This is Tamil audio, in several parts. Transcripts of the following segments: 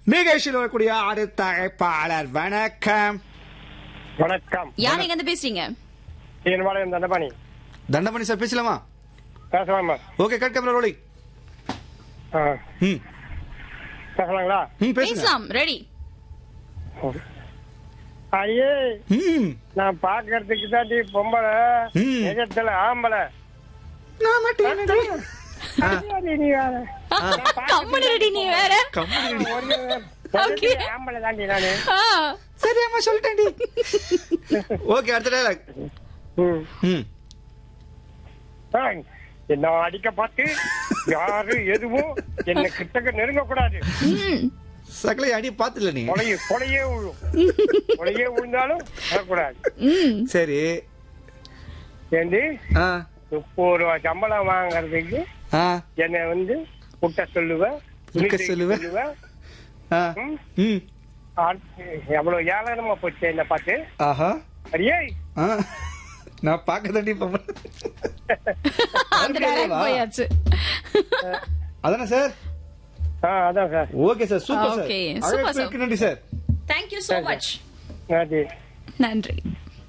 நிகழ்ச்சியில் வரக்கூடிய அடுத்த அழைப்பாளர் வணக்கம் வணக்கம் யார் எங்க இருந்து பேசுறீங்க என் வாழையம் தண்டபாணி தண்டமணி சார் பேசலாமா பேசலாமா ஓகே கட் கேமரா ரோலிங் ஆ, ம் பேசலாங்களா ம் பேசுங்க பேசலாம் ரெடி ஐயே ம் நான் பாக்குறதுக்கு தாண்டி பொம்பளை ம். நிஜத்துல ஆம்பளை நான் மட்டும் என்னடி? ஆ, ஐயாடி நீ வேற. நான் கம்முனு ரெடி நீ வேற கம்முனு ரெடி. ஒரு- Okay. நிஜத்துல ஆம்பளை தாண்டி நானு ஆ, சரி அம்மா சொல்லிட்டேன்டி ஓகே அடுத்த டைலாக் ம். ம் ஏய், என்ன அடிக்க பார்த்து யாரு எதுவும் என்ன கிட்டக்க நெருங்க கூடாது ம், சகலை அடி பாத்துல நீ கொலையே கொலையே விழும் கொலையே விழுந்தாலும் வரக்கூடாது ம். சரி ஏண்டி ஆ முப்பது ரூபா சம்பளம் வாங்குறதுக்கு ஆ என்னை வந்து குட்ட சொல்லுவேன் குட்ட சொல்லுவ? ஆ ம்? ம் அடுத்து எவ்வளவு ஏளனமா போச்சு என்ன பார்த்து ஆஹா அடியே ஆ நான் பார்க்க தாண்டி அந்த டைலாக் போயாச்சு அதானே சார் ஆ அதான் sir okay sir super sir Okay, super, sir. அழைப்பிற்கு நன்றி சார் தேங்க்யூ சோ மச் நன்றி நன்றி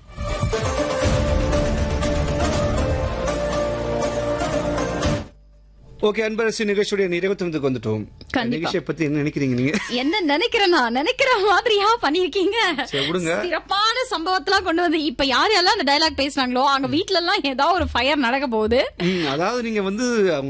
ஓகே அன்பரசு நிகழ்ச்சியுடைய நிறைவேற்றத்துக்கு வந்துட்டோம் கண்டிப்பா. நிகழ்ச்சியை பத்தி என்ன நினைக்கிறீங்க நீங்க என்ன நினைக்கிறேன்னா நினைக்கிற மாதிரியா பண்ணிருக்கீங்க சரி, விடுங்க. சிறப்பான சம்பவத்தெல்லாம் கொண்டு வந்து இப்ப யார் யாரெல்லாம் அந்த டைலாக் பேசுனாங்களோ அங்க வீட்ல எல்லாம் ஏதாவது ஒரு ஃபயர் நடக்க போகுது ம், அதாவது நீங்க வந்து